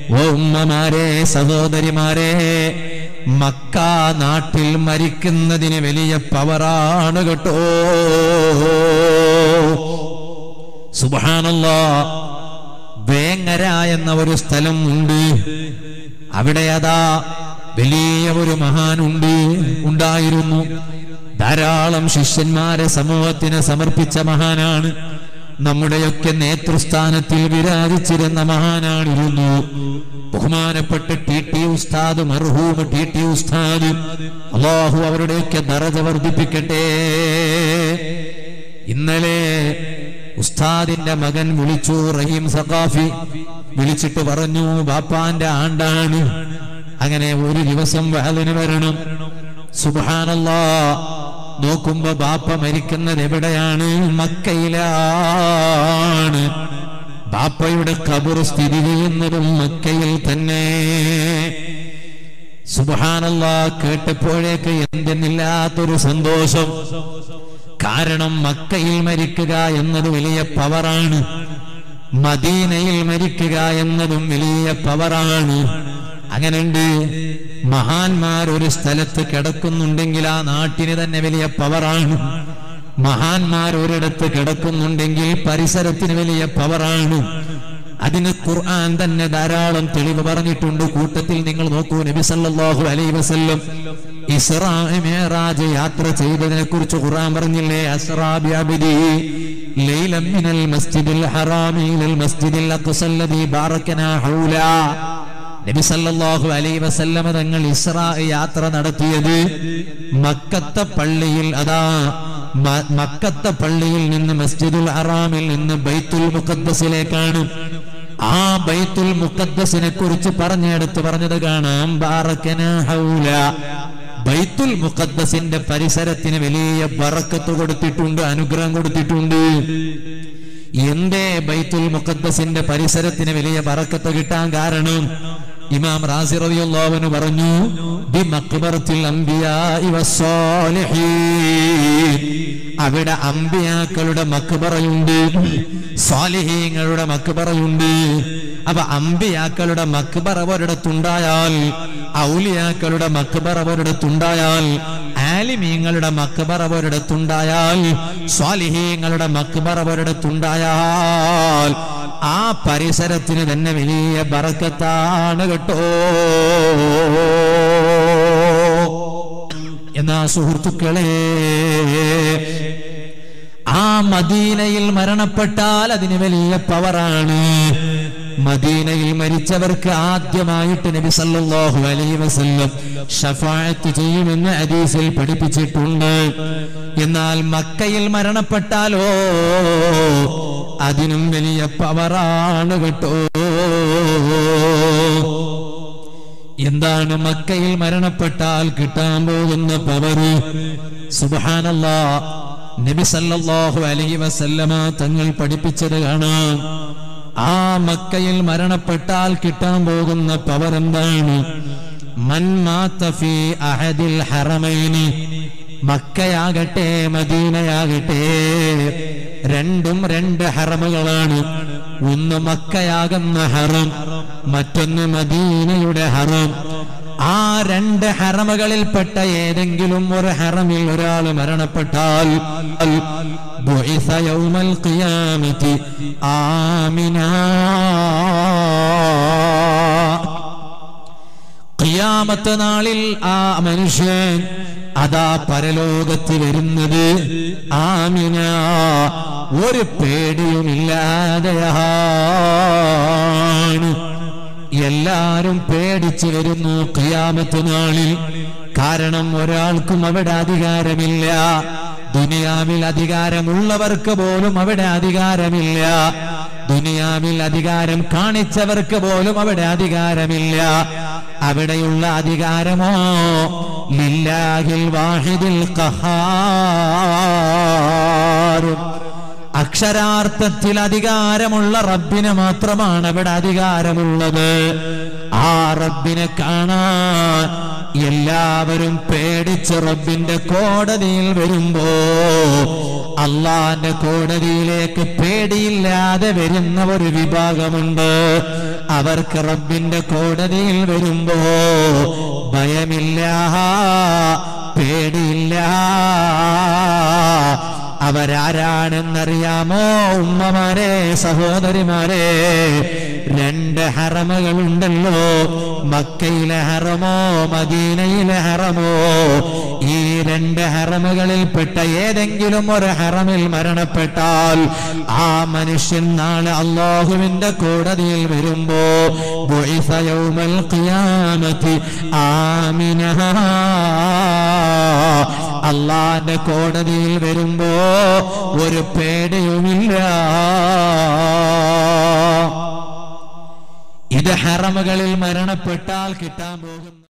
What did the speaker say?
ഓ ഉമ്മമാരെ സഹോദരിമാരെ മക്ക നാട്ടിൽ മരിക്കുന്നതിന് വലിയ പവറാണ് കേട്ടോ സുബാനല്ലോ വേങ്ങര എന്ന ഒരു സ്ഥലം ഉണ്ട് അവിടെ അതാ വലിയ ഒരു മഹാനുണ്ട് ഉണ്ടായിരുന്നു ധാരാളം ശിഷ്യന്മാരെ സമൂഹത്തിന് സമർപ്പിച്ച മഹാനാണ് നമ്മുടെയൊക്കെ നേതൃസ്ഥാനത്തിൽ വിരാജിച്ചിരുന്ന മഹാനാണിരുന്നു ബഹുമാനപ്പെട്ട ടി ടി ഉസ്താദ് മർഹൂം ടി ടി ഉസ്താദ് അള്ളാഹു അവരുടെയൊക്കെ ദറജ വർദ്ധിപ്പിക്കട്ടെ ഇന്നലെ ഉസ്താദിന്റെ മകൻ വിളിച്ചു റഹീം സഖാഫി വിളിച്ചിട്ട് പറഞ്ഞു ബാപ്പാന്റെ ആണ്ടാണ് അങ്ങനെ ഒരു ദിവസം വഹലിന് വരണം സുബാനല്ലാ നോക്കുമ്പോ ബാപ്പ മരിക്കുന്നത് എവിടെയാണ് മക്കയിലാണ് ബാപ്പയുടെ കബർ സ്ഥിതി ചെയ്യുന്നതും മക്കയിൽ തന്നെ സുബാനല്ല കേട്ടപ്പോഴേക്ക് എന്തെന്നില്ലാത്തൊരു സന്തോഷം കാരണം മക്കയിൽ മരിക്കുക എന്നത് വലിയ പവറാണ് മദീനയിൽ മരിക്കുക എന്നതും വലിയ പവറാണ് അങ്ങനെയുണ്ട് മഹാന്മാർ ഒരു സ്ഥലത്ത് കിടക്കുന്നുണ്ടെങ്കിൽ ആ നാട്ടിന് തന്നെ വലിയ പവറാണ് മഹാന്മാർ ഒരിടത്ത് കിടക്കുന്നുണ്ടെങ്കിൽ പരിസരത്തിന് വലിയ പവറാണ് അതിന് ഖുർആൻ തന്നെ ധാരാളം തെളിവ് പറഞ്ഞിട്ടുണ്ട് കൂട്ടത്തിൽ നിങ്ങൾ നോക്കൂ നബി സല്ലല്ലാഹു അലൈഹി വസല്ലം ഇസ്രാ മിഅ്റാജ് യാത്ര ചെയ്തതിനെ കുറിച്ച് ഖുർആൻ പറഞ്ഞില്ലേ അസ്റാ ബിഅബ്ദി ലൈലം മിനൽ മസ്ജിദിൽ ഹറാമി ഇലൽ മസ്ജിദിൽ അഖ്സ അല്ലദീ ബാറകനാ ഹൗലാ നബി സല്ലല്ലാഹു അലൈഹി വസല്ലമ തങ്ങൾ ഇസ്രാ യാത്ര നടത്തിയത് മക്കത്തെ പള്ളിയിൽ അതാ മ- മക്കത്തെ പള്ളിയിൽ നിന്ന് മസ്ജിദുൽ ഹറാമിൽ നിന്ന് ബൈത്തുൽ മുഖദ്ദസിലേക്കാണ് ആ ബൈത്തുൽ മുഖദ്ദസിനെ കുറിച്ച് പറഞ്ഞെടുത്ത് പറഞ്ഞത് കാണാം ബാറക്കന ഹൗല ബൈത്തുൽ മുഖദ്ദസിന്റെ പരിസരത്തിന് വലിയ ബറക്കത്ത് കൊടുത്തിട്ടുണ്ട് അനുഗ്രഹം കൊടുത്തിട്ടുണ്ട് എന്തേ ബൈത്തുൽ മുഖദ്ദസിന്റെ പരിസരത്തിന് വലിയ ബറക്കത്ത് കിട്ടാൻ കാരണം ഇമാം റാസി റളിയല്ലാഹു പറഞ്ഞു ബി മഖ്ബറത്തിൽ അംബിയാഇ വസ്സാലിഹീൻ അവിടെ അമ്പിയാക്കളുടെ മക്ബറയുണ്ട് സ്വാലിഹീങ്ങളുടെ മക്ബറയുണ്ട് അപ്പൊ അമ്പിയാക്കളുടെ മക്ബറ ഒരിടത്തുണ്ടായാൽ ഔലിയാക്കളുടെ മക്ബറ ഒരിടത്തുണ്ടായാൽ ആലിമീങ്ങളുടെ മക്ബറ ഒരിടത്തുണ്ടായാൽ സ്വാലിഹീങ്ങളുടെ മക്ബറ ഒരിടത്തുണ്ടായാൽ ആ പരിസരത്തിന് തന്നെ വലിയ ബറക്കത്താണ് കേട്ടോ എന്നാ സുഹൃത്തുക്കളെ ആ മദീനയിൽ മരണപ്പെട്ടാൽ അതിന് വലിയ പവറാണ് മദീനയിൽ മരിച്ചവർക്ക് ആദ്യമായിട്ട് നബി സല്ലല്ലാഹു അലൈഹി വസല്ലം ഷഫാഅത്ത് ചെയ്യുമെന്ന് ഹദീസിൽ പഠിപ്പിച്ചിട്ടുണ്ട് എന്നാൽ മക്കയിൽ മരണപ്പെട്ടാലോ അതിനും വലിയ പവറാണ് കേട്ടോ എന്താണ് മക്കയിൽ മരണപ്പെട്ടാൽ കിട്ടാൻ പോകുന്ന പവറ് സുബാനല്ലാ നബി സല്ലല്ലാഹു അലൈഹി വസല്ലമ തങ്ങൾ പഠിപ്പിച്ചത് കാണാം ആ മക്കയിൽ മരണപ്പെട്ടാൽ കിട്ടാൻ പോകുന്ന പവർ എന്താണ് മൻ മാത ഫീ അഹദിൽ ഹറമൈനി മക്കയാകട്ടെ മദീനയാകട്ടെ രണ്ടും രണ്ട് ഹറമുകളാണ് ഒന്ന് മക്കയാകുന്ന ഹറം മറ്റൊന്ന് മദീനയുടെ ഹറം ആ രണ്ട് ഹറമുകളിൽപ്പെട്ട ഏതെങ്കിലും ഒരു ഹറമിൽ ഒരാൾ മരണപ്പെട്ടാൽ ബുഇസ യൗമൽ ഖിയാമത്തി ആമിനാ ഖിയാമത്ത് നാളിൽ ആ മനുഷ്യൻ അതാ പരലോകത്ത് വരുന്നത് ആമിന ഒരു പേടിയുമില്ലാതെയാണ് എല്ലാരും പേടിച്ചു വരുന്നു ഖിയാമത്ത് നാളിൽ കാരണം ഒരാൾക്കും അവിടെ അധികാരമില്ല ദുനിയാവിൽ അധികാരമുള്ളവർക്ക് പോലും അവിടെ അധികാരമില്ല ദുനിയാവിൽ അധികാരം കാണിച്ചവർക്ക് പോലും അവിടെ അധികാരമില്ല അവിടെയുള്ള അധികാരമോ ലില്ലാഹിൽ വാഹിദിൽ ഖഹാർ അക്ഷരാർത്ഥത്തിൽ അധികാരമുള്ള റബ്ബിന് മാത്രമാണ് അവിടെ അധികാരമുള്ളത് ആ റബ്ബിനെ കാണാൻ എല്ലാവരും പേടിച്ച് റബ്ബിന്റെ കോടതിയിൽ വരുമ്പോ അള്ളാന്റെ കോടതിയിലേക്ക് പേടിയില്ലാതെ വരുന്ന ഒരു വിഭാഗമുണ്ട് അവർക്ക് റബ്ബിന്റെ കോടതിയിൽ വരുമ്പോ ഭയമില്ല പേടിയില്ല അവരാരാണെന്നറിയാമോ ഉമ്മമാരെ സഹോദരിമാരെ രണ്ട് ഹറമകളുണ്ടല്ലോ മക്കയിലെ ഹറമോ മദീനയിലെ ഹറമോ ഈ രണ്ട് ഹറമുകളിൽപ്പെട്ട ഏതെങ്കിലും ഒരു ഹറമിൽ മരണപ്പെട്ടാൽ ആ മനുഷ്യൻ നാളെ അള്ളാഹുവിന്റെ കോടതിയിൽ വരുമ്പോ ബുഇസ യൗമൽ ഖിയാമത്തി ആമിനഹ അള്ളാന്റെ കോടതിയിൽ വരുമ്പോ ഒരു പേടിയുമില്ല ഇത് ഹറമുകളിൽ മരണപ്പെട്ടാൽ കിട്ടാൻ പോകുന്നു